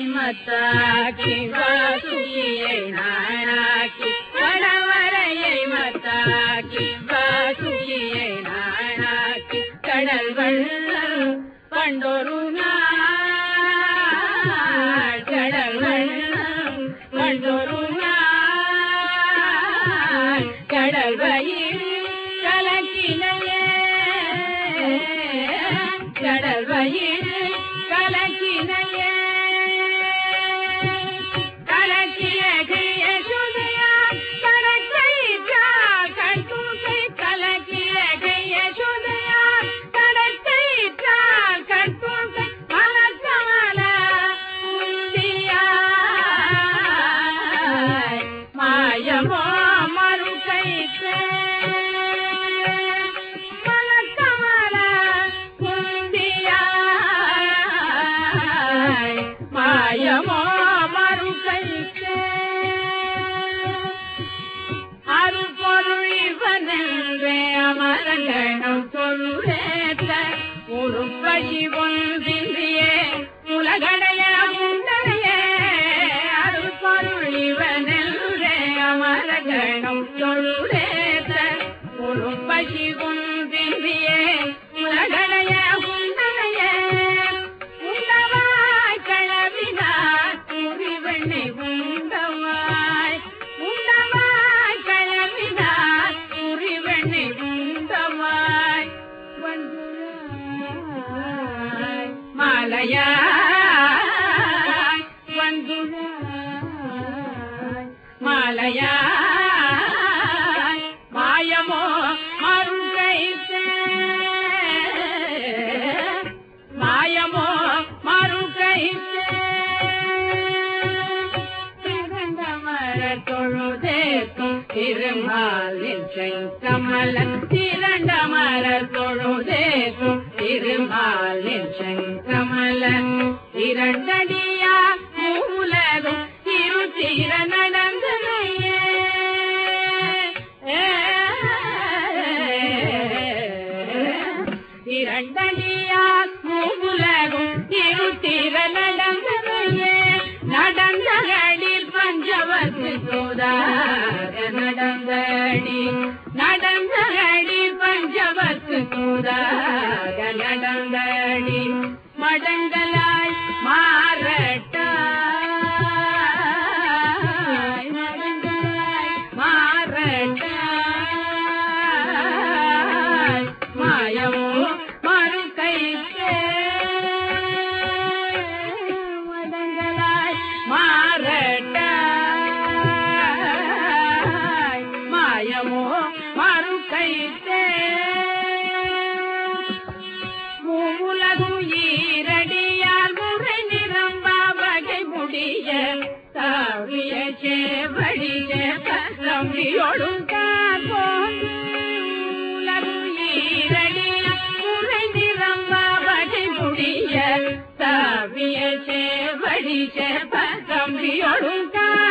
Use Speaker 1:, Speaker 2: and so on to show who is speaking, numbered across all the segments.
Speaker 1: மத்தாக்கி வாசுகியை நானாக்கி கடவரையை மத்தாக்கி வாசுகியை நானாக்கி கடல் வள்ளல் பண்டொரு நாள் கடல் வள்ளல் பண்டொரு நாள் கடல் வயிறு கலக்கினையே கடல் வயிறு கலக்கினையே கலக்கிய கிய சுதையா கடற்கைற்றா கண்தூக்கை கலக்கிய கிய சுதையா கடற்கைற்றா கண்தூக்கை மலக்கமல உந்தியாய் மாயமோ மறுகைத்தே மலக்கமல உந்தியாய் மாயமோ மறுகைத்தே அருள்பொருள் இவனென்றே அமரங்கணம் தொழுரேத்த உருப்பழி ஒன்றின்றியே உலகடைய உண்டனையே அருள்பொருள் இவனென்றே அமரங்கணம் தொழுரேத்த உருப்பழி ஒன்றின்றியே உலகடைய உண்டனையே உண்டவாய் கழவினார் உரிவெண்ணை உண்டவாய் உண்டவாய் கழவினார் உரிவெண்ணை உண்டவாய் வந்துராய் மாலையாய் வந்துராய் மாலையாய் மாயமோ மருங்கைத்தே மாயமோ மறுகைத்தே திரண்ட மர தொழுதேக்கும் திருமாலின் செங்கமல திரண்ட மர தொழுதேக்கும் திருமாலின் செங்கமல இரண்டடியா மூலதும் திருத்தீர நடந்தனையே இரண்டடியார் மூவுலகும் இருத்திர நடந்தவையே நடந்தகளில் பஞ்சவத்து தூதாக நடந்தடி நடந்தகளில் பஞ்சவத்து தூதாக நடந்தடி மடங்களாய் மாறட்டாய் மடங்களாய் மாறட்டாய் மாயமோ மறுகைத்தே மடங்களாய் மாறட்டாய் மாயமோ மறுகைத்தே மூலகும் ஈரடியால் முறை நிரம்பா வகை முடிய தாவிய சேவடிய தம்பியோடும் மூலகும் ஈரடியால் முறை நிரம்பா வகை முடிய தாவிய சேவடிய தம்பியோடும்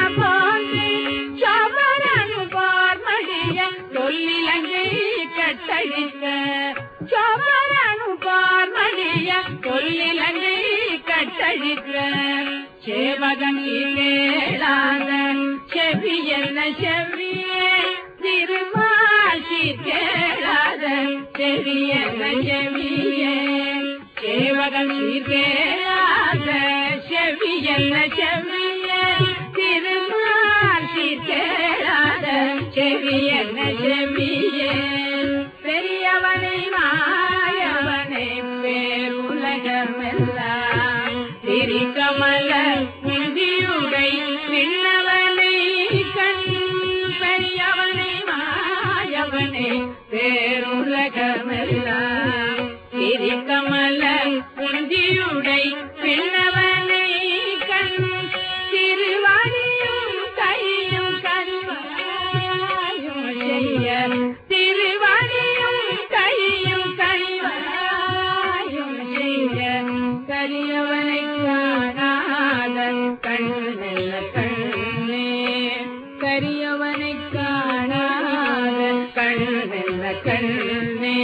Speaker 1: சவரனு பார்மடிய சொல்லிலங்கை கட்டழித்த சவரனு பார்மடிய சொல்லிலங்கை கட்டழித்த சேவகன் கேளாத செவி என்ன செவியே திருமாசி கேளாத செவி என்ன செவியே சேவகன் கேளாத செவி என்ன செவியே திருமாசி கேளாத செவி என்ன செவியே பெரியவனை மாயவனை பேருலகமெல்லாம் திரிகமல முந்தியுடை விண்ணவனை கண் பெரியவனை மாயவனை பேருலகமெல்லாம் திரிகமல முந்தியுடை விண்ணவனை கண் திருவாணியும் கையும் கருவாயும் செய்ய திருவாணியும் கையும் கருவாயும் செய்ய கரியவனை காணாத கண் நல்ல கண்ணே கரியவனை காணாத கண் நல்ல கண்ணே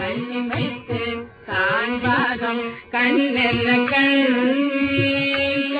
Speaker 1: கண்ணிமைத்து காண்பாகம் கண்ணெல்ல கண்ணே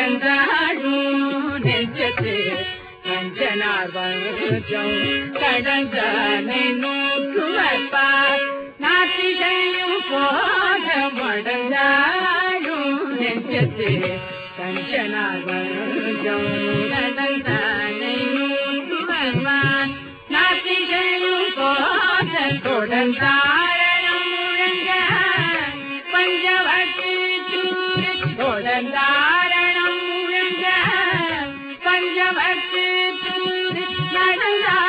Speaker 1: நடந்தாடும் நெஞ்சத்து கஞ்சனார் வஞ்சம் கடந்தனை நோக்குவப்பார் நாட்டிகையும் போத மடந்தாடும் நெஞ்சத்து கஞ்சனார் வஞ்சம் கடந்தனை நோக்குவப்பார் நாட்டிகையும் போத தொடர்ந்தாரணம் முழங்க பஞ்சவத்து சூரி தொடர்ந்தாரணம் முழங்க பஞ்சவத்து சூரி நடந்தாடும்